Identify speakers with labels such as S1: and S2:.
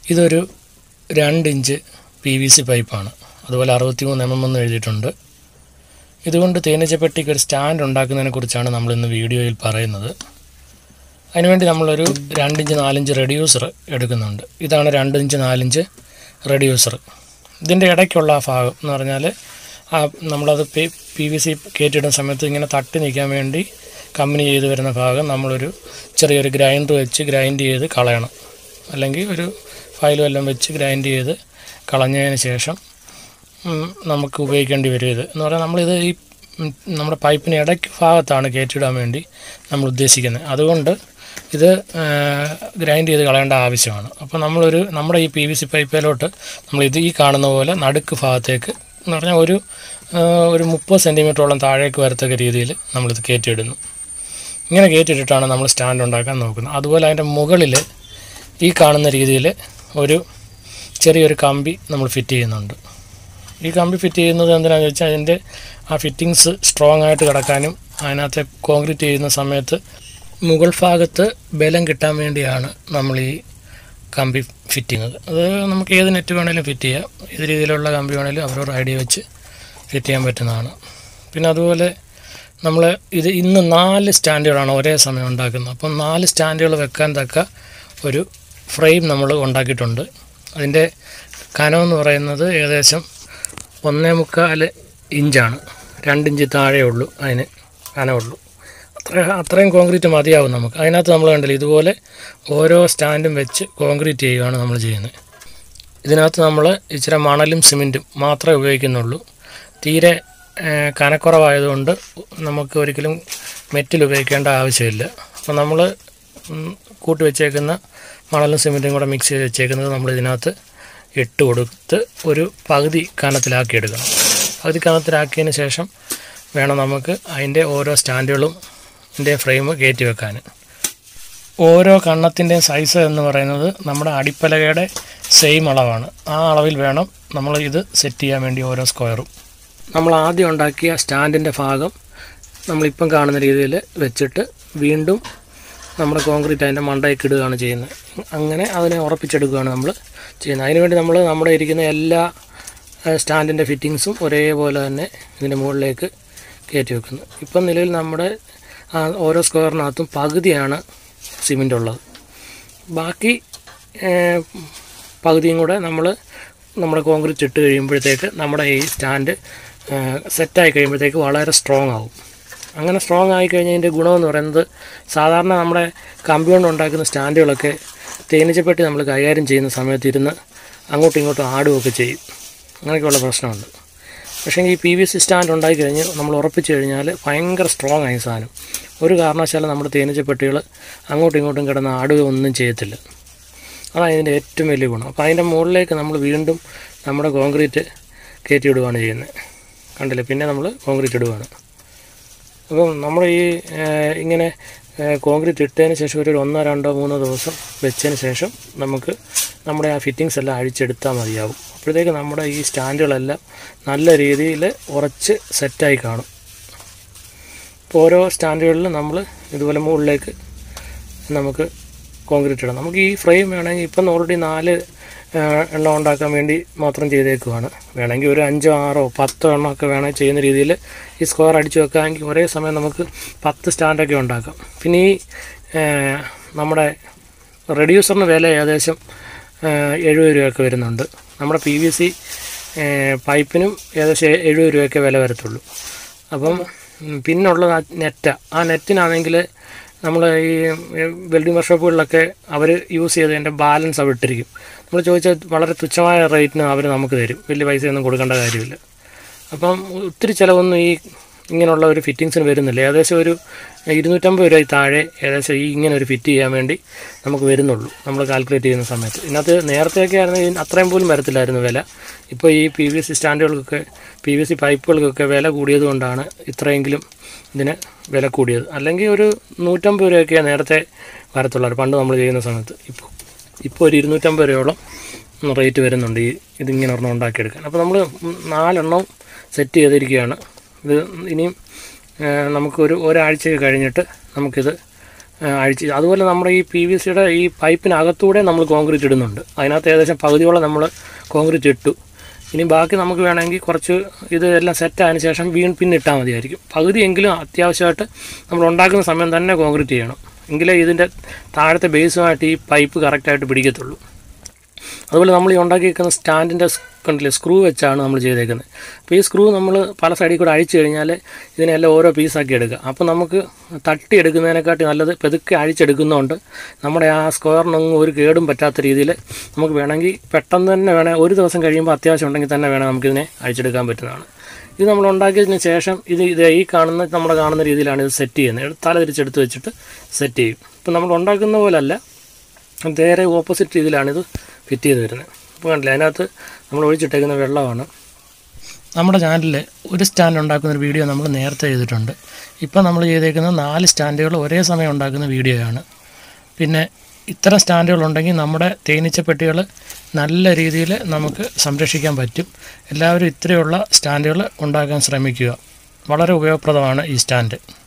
S1: ഇതൊരു രണ്ട് inch P V C പൈപ്പാണ് അതുപോലെ അറുപത്തിമൂന്ന് എം എം എന്ന് എഴുതിയിട്ടുണ്ട് ഇതുകൊണ്ട് തേനീച്ചപ്പെട്ടിക്ക് ഒരു സ്റ്റാൻഡ് ഉണ്ടാക്കുന്നതിനെ കുറിച്ചാണ് നമ്മൾ ഇന്ന് വീഡിയോയിൽ പറയുന്നത് അതിനുവേണ്ടി നമ്മളൊരു രണ്ടിഞ്ച് നാലിഞ്ച് റെഡ്യൂസർ എടുക്കുന്നുണ്ട് ഇതാണ് രണ്ട് ഇഞ്ച് നാലിഞ്ച് റെഡ്യൂസർ ഇതിൻ്റെ ഇടയ്ക്കുള്ള ആ ഭാഗം എന്ന് പറഞ്ഞാൽ ആ നമ്മളത് പി പി വി സി കയറ്റിയിടുന്ന സമയത്ത് ഇങ്ങനെ തട്ടി നിൽക്കാൻ വേണ്ടി കമ്പനി ചെയ്ത് വരുന്ന ഭാഗം നമ്മളൊരു ചെറിയൊരു ഗ്രൈൻഡർ വെച്ച് ഗ്രൈൻഡ് ചെയ്ത് കളയണം അല്ലെങ്കിൽ ഒരു ഫയലും എല്ലാം വെച്ച് ഗ്രൈൻഡ് ചെയ്ത് കളഞ്ഞതിന് ശേഷം ഉം, നമുക്ക് ഉപയോഗിക്കേണ്ടി വരും ഇത് എന്ന് പറഞ്ഞാൽ നമ്മളിത് ഈ ഉം, നമ്മുടെ പൈപ്പിന് ഇടയ്ക്ക് ഭാഗത്താണ് കയറ്റിയിടാൻ വേണ്ടി നമ്മൾ ഉദ്ദേശിക്കുന്നത് അതുകൊണ്ട് ഇത് ഗ്രൈൻഡ് ചെയ്ത് കളയേണ്ട ആവശ്യമാണ് അപ്പോൾ നമ്മളൊരു നമ്മുടെ ഈ പി വി സി പൈപ്പിലോട്ട് നമ്മൾ ഇത് ഈ കാണുന്ന പോലെ നടുക്ക് ഭാഗത്തേക്ക് എന്ന് പറഞ്ഞാൽ ഒരു ആ, ഒരു മുപ്പത് സെൻറ്റിമീറ്ററോളം താഴേക്ക് വരത്തക്ക രീതിയിൽ നമ്മളിത് കയറ്റിയിടുന്നു ഇങ്ങനെ കയറ്റിയിട്ടിട്ടാണ് നമ്മൾ സ്റ്റാൻഡ് ഉണ്ടാക്കാൻ നോക്കുന്നത് അതുപോലെ അതിൻ്റെ മുകളിൽ ഈ കാണുന്ന രീതിയിൽ ഒരു ചെറിയൊരു കമ്പി നമ്മൾ ഫിറ്റ് ചെയ്യുന്നുണ്ട് ഈ കമ്പി ഫിറ്റ് ചെയ്യുന്നത് എന്തിനാണെന്ന് വെച്ചാൽ അതിൻ്റെ ആ ഫിറ്റിങ്സ് സ്ട്രോങ് ആയിട്ട് കിടക്കാനും അതിനകത്തെ കോൺക്രീറ്റ് ചെയ്യുന്ന സമയത്ത് മുകൾ ഭാഗത്ത് ബലം കിട്ടാൻ വേണ്ടിയാണ് നമ്മൾ ഈ കമ്പി ഫിറ്റ് ചെയ്യുന്നത് അത് നമുക്ക് ഏത് നെറ്റ് വേണേലും ഫിറ്റ് ചെയ്യാം ഏത് രീതിയിലുള്ള കമ്പി വേണേലും അവരവരുടെ ഐഡിയ വെച്ച് ഫിറ്റ് ചെയ്യാൻ പറ്റുന്നതാണ് പിന്നെ അതുപോലെ നമ്മൾ ഇത് ഇന്ന് നാല് സ്റ്റാൻഡുകളാണ് ഒരേ സമയം ഉണ്ടാക്കുന്നത് അപ്പം നാല് സ്റ്റാൻഡുകൾ വെക്കാൻ തക്ക ഒരു ഫ്രെയിം നമ്മൾ ഉണ്ടാക്കിയിട്ടുണ്ട് അതിൻ്റെ കനമെന്ന് പറയുന്നത് ഏകദേശം ഒന്നേ മുക്കാൽ ഇഞ്ചാണ് രണ്ടിഞ്ച് താഴെ ഉള്ളൂ അതിന് കനമുള്ളൂ അത്ര അത്രയും കോൺക്രീറ്റ് മതിയാവും നമുക്ക് അതിനകത്ത് നമ്മൾ കണ്ടില്ല ഇതുപോലെ ഓരോ സ്റ്റാൻഡും വെച്ച് കോൺക്രീറ്റ് ചെയ്യുകയാണ് നമ്മൾ ചെയ്യുന്നത് ഇതിനകത്ത് നമ്മൾ ഇച്ചിരി മണലും സിമെൻറ്റും മാത്രമേ ഉപയോഗിക്കുന്നുള്ളൂ തീരെ ഏഹ്, കനക്കുറവായതുകൊണ്ട് നമുക്ക് ഒരിക്കലും മെറ്റിൽ ഉപയോഗിക്കേണ്ട ആവശ്യമില്ല അപ്പോൾ നമ്മൾ കൂട്ടി വെച്ചേക്കുന്ന മണലും സിമെൻറ്റും കൂടെ മിക്സ് ചെയ്ത് വെച്ചേക്കുന്നത് നമ്മൾ ഇതിനകത്ത് ഇട്ട് കൊടുത്ത് ഒരു പകുതി കനത്തിലാക്കി എടുക്കണം പകുതി കനത്തിലാക്കിയതിന് ശേഷം വേണം നമുക്ക് അതിൻ്റെ ഓരോ സ്റ്റാൻഡുകളും ഇതിൻ്റെ ഫ്രെയിം കയറ്റി വെക്കാൻ ഓരോ കണ്ണത്തിൻ്റെയും സൈസ് എന്ന് പറയുന്നത് നമ്മുടെ അടിപ്പലകയുടെ സെയിം അളവാണ് ആ അളവിൽ വേണം നമ്മൾ ഇത് സെറ്റ് ചെയ്യാൻ വേണ്ടി ഓരോ സ്ക്വയറും നമ്മൾ ആദ്യം ഉണ്ടാക്കിയ സ്റ്റാൻഡിൻ്റെ ഭാഗം നമ്മളിപ്പം കാണുന്ന രീതിയിൽ വെച്ചിട്ട് വീണ്ടും നമ്മുടെ കോൺക്രീറ്റ് അതിൻ്റെ മണ്ടയ്ക്ക് ഇടുകയാണ് ചെയ്യുന്നത് അങ്ങനെ അതിനെ ഉറപ്പിച്ചെടുക്കുകയാണ് നമ്മൾ ചെയ്യുന്നത് അതിനുവേണ്ടി നമ്മൾ നമ്മുടെ ഇരിക്കുന്ന എല്ലാ സ്റ്റാൻഡിൻ്റെ ഫിറ്റിങ്സും ഒരേപോലെ തന്നെ ഇതിൻ്റെ മുകളിലേക്ക് കയറ്റി വെക്കുന്നു ഇപ്പം നിലവിൽ നമ്മുടെ ആ ഓരോ സ്ക്വയറിനകത്തും പകുതിയാണ് സിമെൻ്റ് ഉള്ളത് ബാക്കി ഏഹ്, പകുതിയും കൂടെ നമ്മൾ നമ്മുടെ കോൺക്രീറ്റ് ഇട്ട് കഴിയുമ്പോഴത്തേക്ക് നമ്മുടെ ഈ സ്റ്റാൻഡ് സെറ്റായി കഴിയുമ്പോഴത്തേക്ക് വളരെ സ്ട്രോങ് ആവും അങ്ങനെ സ്ട്രോങ് ആയി കഴിഞ്ഞതിൻ്റെ ഗുണമെന്ന് പറയുന്നത് സാധാരണ നമ്മുടെ കമ്പി കൊണ്ട് ഉണ്ടാക്കുന്ന സ്റ്റാൻഡുകളൊക്കെ തേനീച്ചപ്പെട്ടി നമ്മൾ കൈകാര്യം ചെയ്യുന്ന സമയത്ത് ഇരുന്ന് അങ്ങോട്ടും ഇങ്ങോട്ടും ആടുകയൊക്കെ ചെയ്യും അങ്ങനെയൊക്കെയുള്ള പ്രശ്നമുണ്ട് പക്ഷേ ഈ പി വി സി സ്റ്റാൻഡ് ഉണ്ടാക്കി കഴിഞ്ഞ് നമ്മൾ ഉറപ്പിച്ച് കഴിഞ്ഞാൽ ഭയങ്കര സ്ട്രോങ് ആയി സാധനം ഒരു കാരണവശാലും നമ്മുടെ തേനീച്ചപ്പെട്ടികൾ അങ്ങോട്ടും ഇങ്ങോട്ടും കിടന്ന് ആടുകയോ ഒന്നും ചെയ്യത്തില്ല അതാണ് ഇതിൻ്റെ ഏറ്റവും വലിയ ഗുണം അപ്പോൾ അതിൻ്റെ മുകളിലേക്ക് നമ്മൾ വീണ്ടും നമ്മുടെ കോൺക്രീറ്റ് കയറ്റി ഇടുകയാണ് ചെയ്യുന്നത് കണ്ടില്ലേ പിന്നെ നമ്മൾ കോൺക്രീറ്റ് ഇടുകയാണ് അപ്പം നമ്മൾ ഈ ഏഹ്, ഇങ്ങനെ ഏഹ്, കോൺക്രീറ്റ് ഇട്ടതിന് ശേഷം ഒരു ഒന്നോ രണ്ടോ മൂന്നോ ദിവസം വെച്ചതിന് ശേഷം നമുക്ക് നമ്മുടെ ആ ഫിറ്റിങ്സ് എല്ലാം അഴിച്ചെടുത്താൽ മതിയാവും അപ്പോഴത്തേക്ക് നമ്മുടെ ഈ സ്റ്റാൻഡുകളെല്ലാം നല്ല രീതിയിൽ ഉറച്ച് സെറ്റായി കാണും ഇപ്പോൾ ഓരോ സ്റ്റാൻഡുകളിലും നമ്മൾ ഇതുപോലെ മുകളിലേക്ക് നമുക്ക് കോൺക്രീറ്റ് ഇടാം നമുക്ക് ഈ ഫ്രെയിം വേണമെങ്കിൽ ഇപ്പം ഓൾറെഡി നാല് ആ, എണ്ണം ഉണ്ടാക്കാൻ വേണ്ടി മാത്രം ചെയ്തേക്കുവാണ് വേണമെങ്കിൽ ഒരു അഞ്ചോ ആറോ പത്തോ എണ്ണം ഒക്കെ വേണമെങ്കിൽ ചെയ്യുന്ന രീതിയിൽ ഈ സ്ക്വയർ അടിച്ചു വെക്കാമെങ്കിൽ ഒരേ സമയം നമുക്ക് പത്ത് സ്റ്റാൻഡൊക്കെ ഉണ്ടാക്കാം പിന്നെ ഈ ആ, നമ്മുടെ റെഡ്യൂസറിന് വില ഏകദേശം ആ, എഴുപത് രൂപയൊക്കെ വരുന്നുണ്ട് നമ്മുടെ പി വി സി പൈപ്പിനും ഏകദേശം എ- എഴുപത് രൂപയൊക്കെ വില വരത്തുള്ളൂ അപ്പം ഉം, പിന്നുള്ളത് ആ നെറ്റാ ആ നെറ്റിനാണെങ്കിൽ നമ്മൾ ഈ വെൽഡിംഗ് വർക്ക്ഷോപ്പുകളിലൊക്കെ അവർ യൂസ് ചെയ്തതിൻ്റെ ബാലൻസ് അവിടെ ഇട്ടിരിക്കും നമ്മൾ ചോദിച്ചാൽ വളരെ തുച്ഛമായ റേറ്റിന് അവർ നമുക്ക് തരും വലിയ പൈസയൊന്നും കൊടുക്കേണ്ട കാര്യമില്ല അപ്പം ഒത്തിരി ചിലവൊന്നും ഈ ഇങ്ങനെയുള്ള ഒരു ഫിറ്റിങ്സിന് വരുന്നില്ല ഏകദേശം ഒരു ഇരുന്നൂറ്റമ്പത് രൂപ താഴെ ഏകദേശം ഈ ഇങ്ങനെ ഒരു ഫിറ്റ് ചെയ്യാൻ വേണ്ടി നമുക്ക് വരുന്നുള്ളൂ നമ്മൾ കാൽക്കുലേറ്റ് ചെയ്യുന്ന സമയത്ത് ഇതിനകത്ത് നേരത്തെയൊക്കെ ആയിരുന്നെങ്കിൽ അത്രയും പോലും വരത്തില്ലായിരുന്നു വില ഇപ്പോൾ ഈ പി വി സി സ്റ്റാൻഡുകൾക്കൊക്കെ പി വി സി പൈപ്പുകൾക്കൊക്കെ വില കൂടിയത് കൊണ്ടാണ് ഇത്രയെങ്കിലും ഇതിന് വില കൂടിയത് അല്ലെങ്കിൽ ഒരു നൂറ്റമ്പത് രൂപയൊക്കെ നേരത്തെ വരത്തുള്ളൂ പണ്ട് നമ്മൾ ചെയ്യുന്ന സമയത്ത് ഇപ്പോൾ ഇപ്പോൾ ഒരു ഇരുന്നൂറ്റമ്പത് രൂപയോളം റേറ്റ് വരുന്നുണ്ട് ഈ ഇതിങ്ങനെ ഒരെണ്ണം ഉണ്ടാക്കിയെടുക്കാൻ അപ്പോൾ നമ്മൾ നാലെണ്ണം സെറ്റ് ചെയ്തിരിക്കുകയാണ് ഇത് ഇനിയും ആ, നമുക്കൊരു ഒരാഴ്ച കഴിഞ്ഞിട്ട് നമുക്കിത് ആ, അഴിച്ച് അതുപോലെ നമ്മുടെ ഈ പി വി സിയുടെ ഈ പൈപ്പിനകത്തൂടെ നമ്മൾ കോൺക്രീറ്റ് ഇടുന്നുണ്ട് അതിനകത്ത് ഏകദേശം പകുതിയോളം നമ്മൾ കോൺക്രീറ്റ് ഇട്ടു ഇനി ബാക്കി നമുക്ക് വേണമെങ്കിൽ കുറച്ച് ഇത് എല്ലാം സെറ്റ് ആയതിനു ശേഷം വീൺ പിന്നെ ഇട്ടാൽ മതിയായിരിക്കും പകുതിയെങ്കിലും അത്യാവശ്യമായിട്ട് നമ്മൾ ഉണ്ടാക്കുന്ന സമയം തന്നെ കോൺക്രീറ്റ് ചെയ്യണം എങ്കിലേ ഇതിൻ്റെ താഴത്തെ ബേസുമായിട്ട് ഈ പൈപ്പ് കറക്റ്റായിട്ട് പിടിക്കത്തുള്ളൂ അതുപോലെ നമ്മൾ ഈ ഉണ്ടാക്കിയിരിക്കുന്ന സ്റ്റാൻഡിൻ്റെ കണ്ടില്ലേ സ്ക്രൂ വെച്ചാണ് നമ്മൾ ചെയ്തേക്കുന്നത് അപ്പോൾ ഈ സ്ക്രൂ നമ്മൾ പല സൈഡിൽ കൂടെ അഴിച്ചു കഴിഞ്ഞാൽ ഇതിനെല്ലാം ഓരോ പീസാക്കി എടുക്കുക അപ്പോൾ നമുക്ക് തട്ടി എടുക്കുന്നതിനെക്കാട്ടി നല്ലത് പെതുക്കെ അഴിച്ചെടുക്കുന്നതുകൊണ്ട് നമ്മുടെ ആ സ്ക്വയറിനൊന്നും ഒരു കേടും പറ്റാത്ത രീതിയിൽ നമുക്ക് വേണമെങ്കിൽ പെട്ടെന്ന് തന്നെ വേണേൽ ഒരു ദിവസം കഴിയുമ്പോൾ അത്യാവശ്യം ഉണ്ടെങ്കിൽ തന്നെ വേണം നമുക്കിതിനെ അഴിച്ചെടുക്കാൻ പറ്റുന്നതാണ് ഇത് നമ്മൾ ഉണ്ടാക്കിയതിന് ശേഷം ഇത് ഇത് ഈ കാണുന്ന നമ്മുടെ കാണുന്ന രീതിയിലാണ് ഇത് സെറ്റ് ചെയ്യുന്നത് തല തിരിച്ചെടുത്ത് വെച്ചിട്ട് സെറ്റ് ചെയ്യും ഇപ്പം നമ്മൾ ഉണ്ടാക്കുന്ന പോലല്ല നേരെ ഓപ്പോസിറ്റ് രീതിയിലാണ് ഇത് ഫിറ്റ് ചെയ്ത് വരുന്നത് അപ്പോൾ കണ്ടില്ല അതിനകത്ത് നമ്മൾ ഒഴിച്ചിട്ടേക്കുന്ന വെള്ളമാണ് നമ്മുടെ ചാനലിൽ ഒരു സ്റ്റാൻഡ് ഉണ്ടാക്കുന്ന ഒരു വീഡിയോ നമ്മൾ നേരത്തെ ചെയ്തിട്ടുണ്ട് ഇപ്പോൾ നമ്മൾ ചെയ്തേക്കുന്ന നാല് സ്റ്റാൻഡുകൾ ഒരേ സമയം ഉണ്ടാക്കുന്ന വീഡിയോയാണ് പിന്നെ ഇത്തരം സ്റ്റാൻഡുകൾ ഉണ്ടെങ്കിൽ നമ്മുടെ തേനീച്ചപ്പെട്ടികൾ നല്ല രീതിയിൽ നമുക്ക് സംരക്ഷിക്കാൻ പറ്റും എല്ലാവരും ഇത്രയുള്ള സ്റ്റാൻഡുകൾ ഉണ്ടാക്കാൻ ശ്രമിക്കുക വളരെ ഉപയോഗപ്രദമാണ് ഈ സ്റ്റാൻഡ്